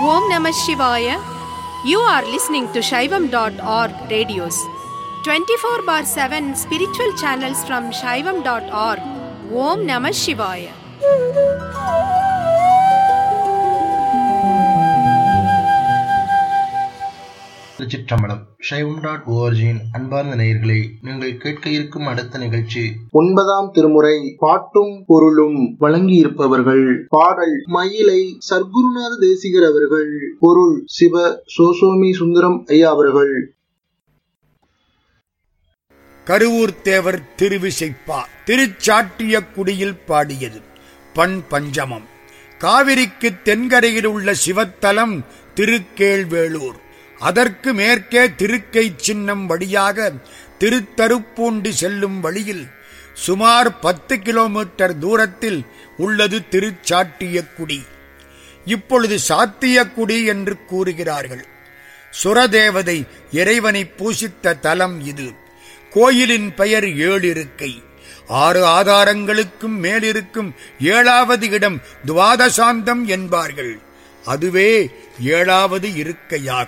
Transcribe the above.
Om Namah Shivaya. You are listening to Shaivam.org radios. 24 bar 7 spiritual channels from Shaivam.org. Om Namah Shivaya. திருச்சிற்றம்பலம் சைவம் dot ஓஆர்ஜியின் அன்பார்ந்த நேயர்களே நீங்கள் கேட்க இருக்கும் அடுத்த நிகழ்ச்சி ஒன்பதாம் திருமுறை பாட்டும் பொருளும் வழங்கியிருப்பவர்கள் பாடல் மயிலை சர்க்குருநாத தேசிகர் அவர்கள் பொருள் சிவ சோசோமி சுந்தரம் ஐயா அவர்கள் கருவூர் தேவர் திருவிசைப்பா திருச்சாட்டிய குடியில் பாடியது பண் பஞ்சமம் காவிரிக்கு தென்கரையில் உள்ள சிவத்தலம் திருக்கேழ்வேளூர் அதற்கு மேற்கே திருக்கை சின்னம் வழியாக திருத்தருப்பூண்டி செல்லும் வழியில் சுமார் பத்து கிலோமீட்டர் தூரத்தில் உள்ளது திருச்சாட்டியக்குடி இப்பொழுது சாத்தியக்குடி என்று கூறுகிறார்கள் சுரதேவதை இறைவனை பூசித்த தலம் இது கோயிலின் பெயர் ஏழிருக்கை ஆறு ஆதாரங்களுக்கும் மேலிருக்கும் ஏழாவது இடம் துவாதசாந்தம் என்பார்கள் அதுவே ஏழாவது இருக்கையாகும்